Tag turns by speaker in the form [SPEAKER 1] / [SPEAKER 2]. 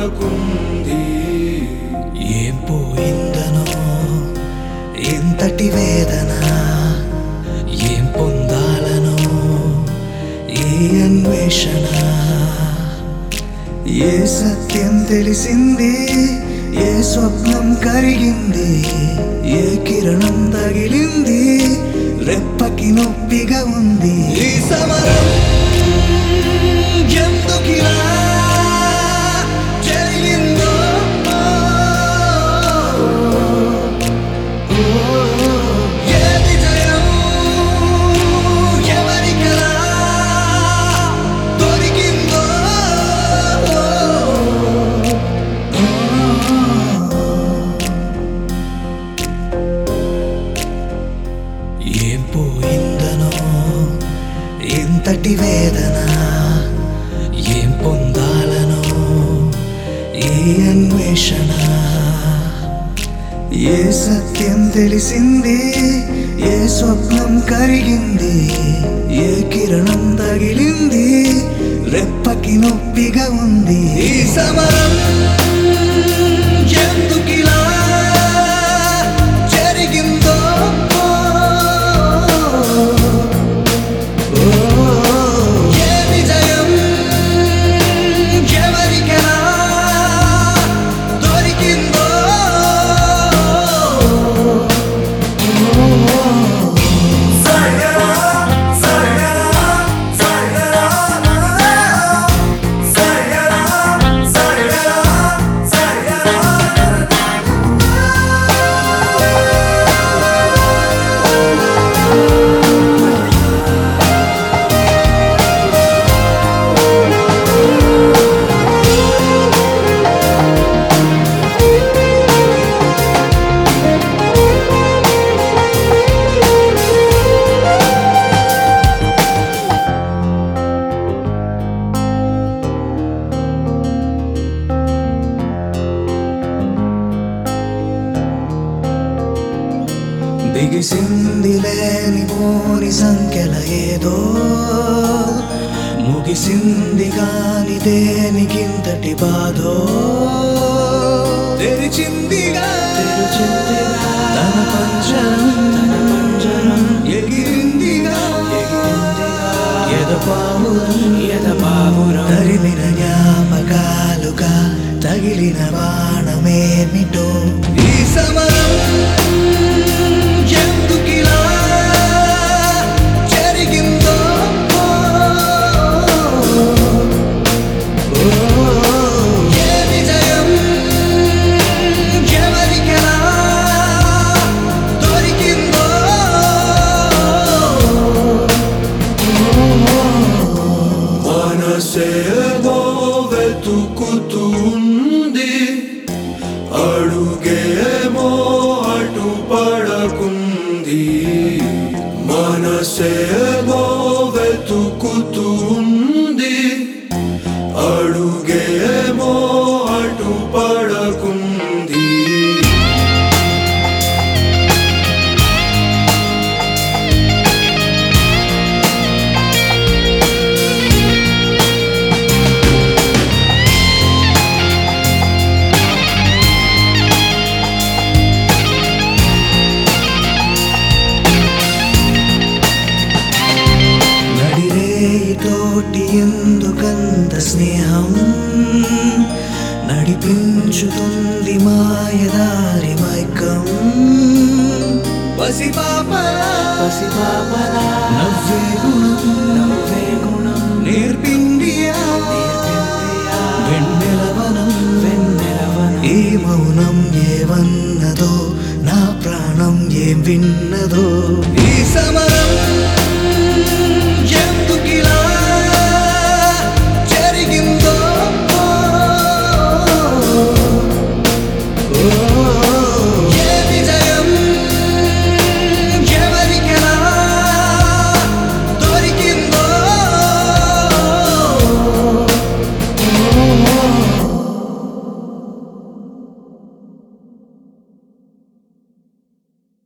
[SPEAKER 1] పడకుంది
[SPEAKER 2] ఏం పోయిందనో ఎంతటి వేదన ఏం పొందాలనో ఈ అన్వేషణ ఏ సత్యం తెలిసింది ఏ స్వప్నం కరిగింది ఏ కిరణం తగిలింది రెప్పకి నొప్పిగా ఉంది ఈ సమరం ఎందుకిలా జరిగిందో ఏది జయం ఎవరికలా దొరికిందో ఏం పోయిందనో ఎంతటి వేదన ఏం పొందాలనో ఈ అన్వేషణ ఏ సత్యం తెలిసింది ఏ స్వప్నం కరిగింది ఏ కిరణం తగిలింది రెప్పకి నొప్పిగా ఉంది ఈ సమరం ఎందుకిలా జరిగిందో ఏ విజయం ఎవరికెలా దొరికిందో బిగిసింది లేని పోని సంఖ్యల ఏదో ముగిసింది కాని దేనికింతటి బాధో తెరిచిందిగా తెరిచిందిగా తన పంజరం తన పంజరం ఎగిరిందిగా ఎగిరిందిగా ఎదపావురం ఎదపావురం తరిమిన జ్ఞాపకాలుగా తగిలిన బాణమేమిటో ఈ సమరం ఎందుకిలా జరిగిందో ఏ విజయం ఎవరికెలా దొరికిందో
[SPEAKER 1] మనసేమో వెతుకుతుంది అడుగేమో అటు పడకుంది మనసేమో వెతుకుతుంది అడుగేమో అటు పడకుంది
[SPEAKER 2] నడిరేయి తోటి ఎందుకంత స్నేహం నడిపించుతుంది మాయదారి మైకం పసిపాపలా పసిపాపలా నవ్వే గుణం నవ్వే గుణం నేర్పిందియా వెన్నెలవనం వెన్నెలవనం ఈ మౌనం ఏవన్నదో నా ప్రాణం ఏం విన్నదో ఈ సమరం ఎందుకిలా